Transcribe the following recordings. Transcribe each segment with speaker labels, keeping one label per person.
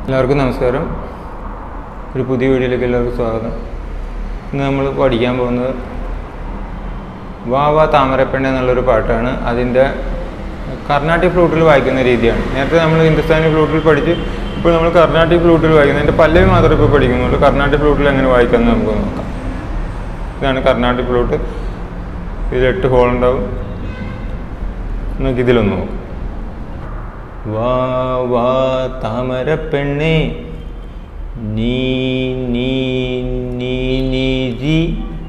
Speaker 1: എല്ലാവർക്കും നമസ്കാരം ഒരു പുതിയ വീഡിയോയിലേക്ക് എല്ലാവർക്കും സ്വാഗതം ഇന്ന് നമ്മൾ പഠിക്കാൻ പോകുന്നത് വാ വാ താമരപ്പെണ്ണ എന്നുള്ളൊരു പാട്ടാണ് അതിൻ്റെ കർണാട്ടിക് ഫ്ലൂട്ടിൽ വായിക്കുന്ന രീതിയാണ് നേരത്തെ നമ്മൾ ഹിന്ദുസ്ഥാനി ഫ്ലൂട്ടിൽ പഠിച്ച് ഇപ്പോൾ നമ്മൾ കർണാട്ടിക് ഫ്ലൂട്ടിൽ വായിക്കുന്നത് അതിൻ്റെ പല്ലവി മാത്രമേ ഇപ്പോൾ പഠിക്കുന്നുള്ളൂ കർണാട്ടിക് ഫ്ലൂട്ടിൽ എങ്ങനെ വായിക്കാമെന്ന് നമുക്ക് നോക്കാം ഇതാണ് കർണാട്ടിക് ഫ്ലൂട്ട് ഇതിൽ എട്ട് ഹോൾ ഉണ്ടാവും നമുക്ക് ഇതിലൊന്ന് നോക്കാം വാ വാ താമര പെണ്ണേ നീ നീ നീ നീ രി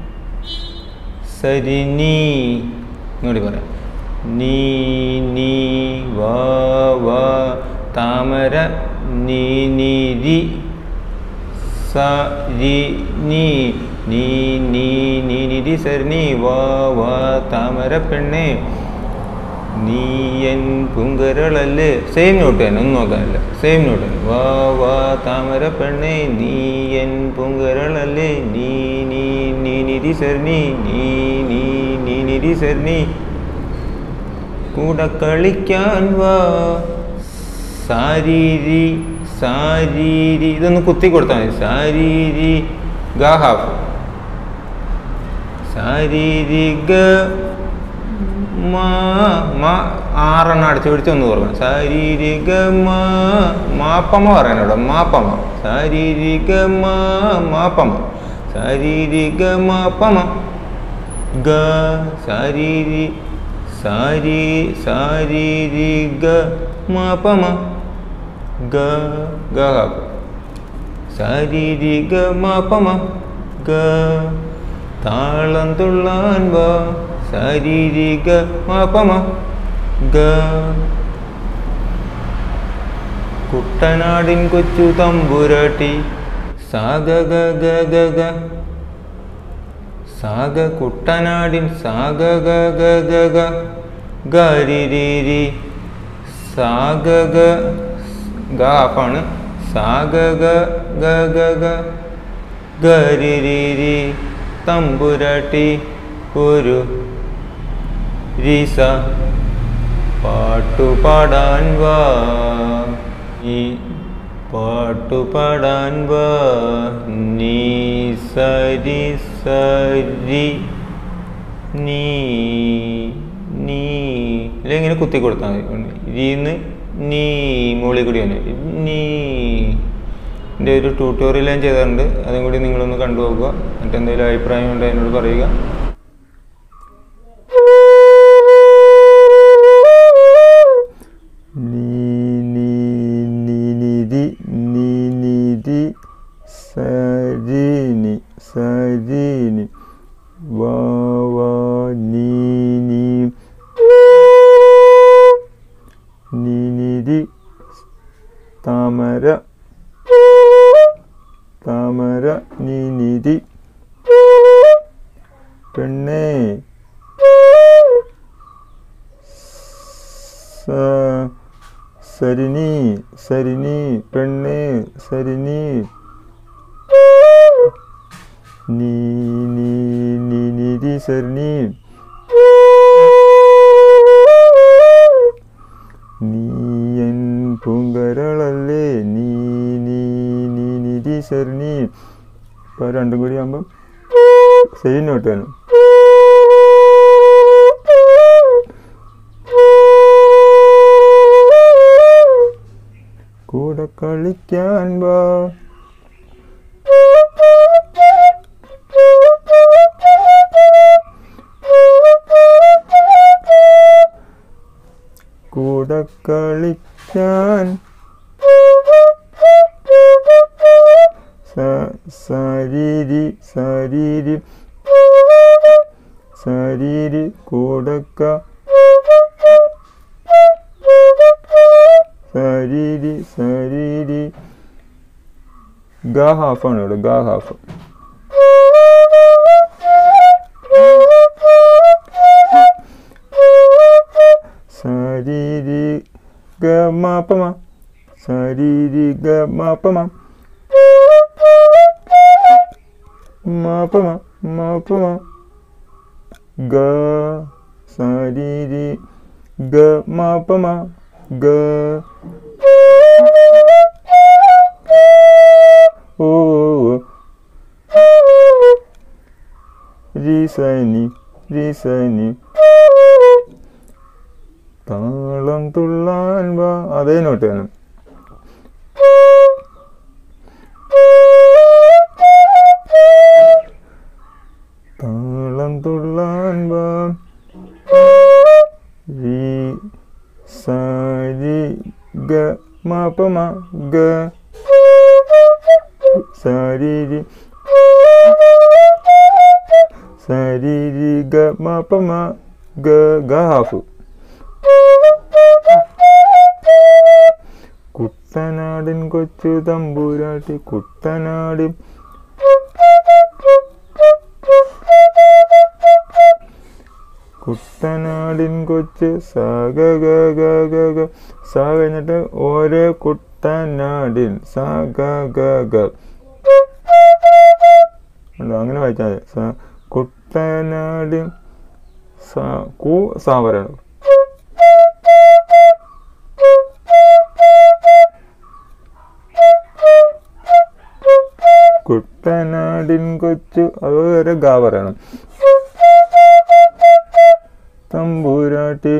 Speaker 1: സരി നീ ഇങ്ങോട്ട് പറയാം നീ നീ വാ വാ താമര നീ നീ രി സ രി നീ നീ നീ നീ നീ രി സരി നീ വാ വാ താമര പെണ്ണേ നീ എൻ പുങ്കരളല്ലേ സെയിം നോട്ട് തന്നെ ഒന്നും നോക്കാനില്ല സെയിം നോട്ട് തന്നെ വാ വാ താമര പെണ്ണേ നീ എൻ പുങ്കരളല്ലേ നീ നീ നീ നിധി സർണി നീ നീ നീ നിധി സർണി കൂടെ കളിക്കാൻ വാ സാരീരി സാരീരി ഇതൊന്ന് കുത്തി കൊടുത്താൽ മതി സാരീരി ഗ ഹാഫ് ശാരീരിക മാ മാ ആറെണ്ണം അടിച്ചു പിടിച്ച് ഒന്ന് ഓർക്കണം ശാരീരിക മാ മാപ്പമ പറയണം ഇവിടെ മാപ്പമ ശാരീരിക മാ മാപ്പമ ശാരീരിക മാപ്പമ ഗ ശാരീരി സാരി ശാരീരിക മാപ്പമ ഗ ഗ ശാരീരിക മാപ്പമ ഗ താളം തുള്ളാൻ വാ ശാരീരിക മാപ്പമ ഗ കുട്ടനാടിൻ കൊച്ചു തമ്പുരാട്ടി സാഗ ഗ ഗ ഗ ഗ സാഗ കുട്ടനാടിൻ സാഗ ഗ ഗ ഗ ഗ ഗരിരി സാഗ ഗ ഗ ആപ്പാണ് സാഗ ഗ ഗ ഗ ഗ ഗരിരി തമ്പുരാട്ടി ഒരു രീസ പാട്ടുപാടാൻ വാ ഈ പാട്ടുപാടാൻ വാ നീ സരി സരി നീ നീ ഇല്ല ഇങ്ങനെ കുത്തി കൊടുത്താൽ മതി രീന്ന് നീ മുകളിൽ കൂടി വന്നെ നീ എൻ്റെ ഒരു ട്യൂട്ടോറിയൽ ഞാൻ ചെയ്തിട്ടുണ്ട് അതും കൂടി നിങ്ങളൊന്ന് കണ്ടു നോക്കുക എന്നിട്ട് എന്തെങ്കിലും അഭിപ്രായം ഉണ്ടെങ്കിൽ എന്നോട് പറയുക
Speaker 2: നീ നീ നീ നിധി നീ നിധി സരിനി സരിനി വാ വാ നീ നീ നീ നിധി താമര താമര നീ നിധി പെണ്ണേ സ- സരിനി സരിനി പെണ്ണ് സരിനി നീ നീ നീ നിധി സരിനി നീ എൻ പൂങ്കരളല്ലേ നീ നീ നീ നിധി സരിനി ഇപ്പൊ രണ്ടും കൂടി ആകുമ്പം സെയിം നോട്ട് വേണം കൂടെ കളിക്കാൻ വാ കൂടെ കളിക്കാൻ സ- ശരീരി ശരീരി ശരീരി കൂടക്ക ശരീരി ശരീരി ഗ ഹാഫാണ് ഇവിടെ ഗ ഹാഫ് ശരീരി ഗ മാപ്പമ ശരീരി ഗ മാപ്പമ മാപ്പമ മാപ്പമ ഗ ശരീരി ഗ മാപ്പമ ഗ ഓ രീസനി രീസനി താളം തുള്ളാൻ വാ അതേ നോട്ട് വേണം താളം തുള്ളാൻ വാ രീ സരി ഗ മ പ മ ഗ സരി രി സരി രി ഗ മ പ മ ഗ ഗ ഹാഫ് കുട്ടനാടൻ കൊച്ചു തമ്പൂരാട്ടി കുട്ടനാടും കുട്ടനാടിൻ കൊച്ച് സ ഗ ഗ ഗ ഗ ഗ സ കഴിഞ്ഞിട്ട് ഓരോ കുട്ടനാടിൻ സ ഗ ഗ ഗ ഉണ്ടോ അങ്ങനെ വായിച്ചാൽ മതി സ കുട്ടനാടിൻ സ കു സ പറയണം കുട്ടനാടിൻ കൊച്ചു അതുവരെ ഗ പറയണം തമ്പൂരാട്ടി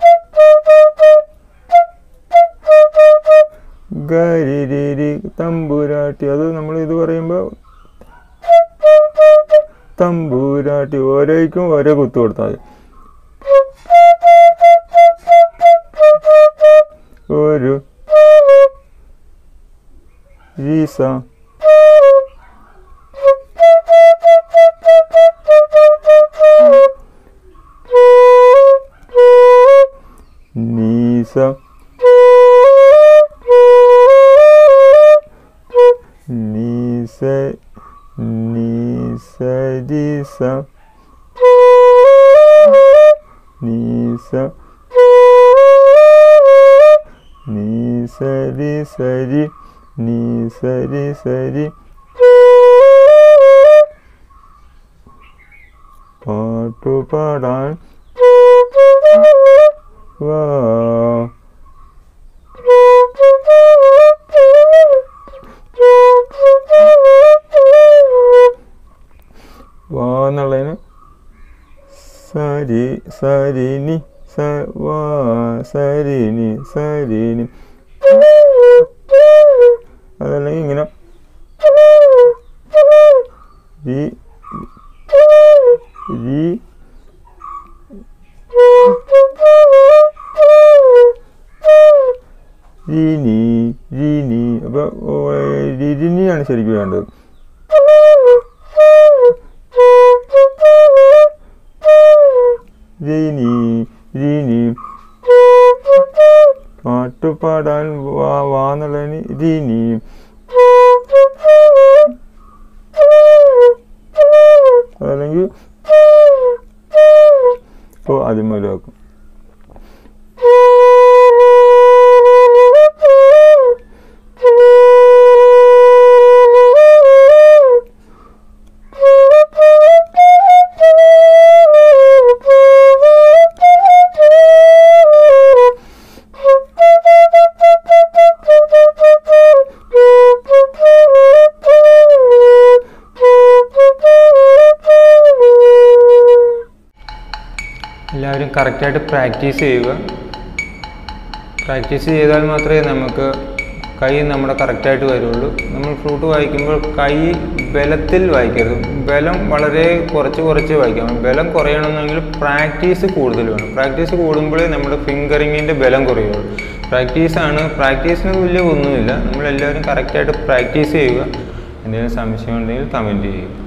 Speaker 2: ഗരിരി തമ്പൂരാട്ടി അത് നമ്മൾ ഇത് പറയുമ്പോൾ തമ്പൂരാട്ടി ഓരോയ്ക്കും ഓരോ കുത്തു കൊടുത്താൽ മതി ഒരു വീസ നീസ നീസ നീസരിസ നീസ നീസരി സരി നീസരി സരി പാട്ടുപാടാൻ വാ വാ എന്നുള്ളതിന് സരി സരിനി സ വാ സരിനി സരിനി അതല്ലെങ്കിൽ ഇങ്ങനെ രി രി രീനി രീനി അപ്പൊ ഓ, രിരിനിയാണ് ശരിക്കും വേണ്ടത് രീനി രീനി പാട്ട് പാടാൻ വാ വാന്നുള്ളതിന് രീനി അതല്ലെങ്കിൽ ഓ അതിമൂലമാക്കും
Speaker 1: എല്ലാവരും കറക്റ്റായിട്ട് പ്രാക്ടീസ് ചെയ്യുക പ്രാക്ടീസ് ചെയ്താൽ മാത്രമേ നമുക്ക് കൈ നമ്മുടെ കറക്റ്റായിട്ട് വരുള്ളൂ നമ്മൾ ഫ്ലൂട്ട് വായിക്കുമ്പോൾ കൈ ബലത്തിൽ വായിക്കരുത് ബലം വളരെ കുറച്ച് കുറച്ച് വായിക്കാം ബലം കുറയണമെന്നെങ്കിൽ പ്രാക്ടീസ് കൂടുതൽ വേണം പ്രാക്ടീസ് കൂടുമ്പോഴേ നമ്മുടെ ഫിംഗറിങ്ങിൻ്റെ ബലം കുറയുള്ളൂ പ്രാക്ടീസാണ് പ്രാക്ടീസിന് വലിയ ഒന്നുമില്ല നമ്മളെല്ലാവരും കറക്റ്റായിട്ട് പ്രാക്ടീസ് ചെയ്യുക എന്തെങ്കിലും സംശയം ഉണ്ടെങ്കിൽ കമൻറ്റ് ചെയ്യുക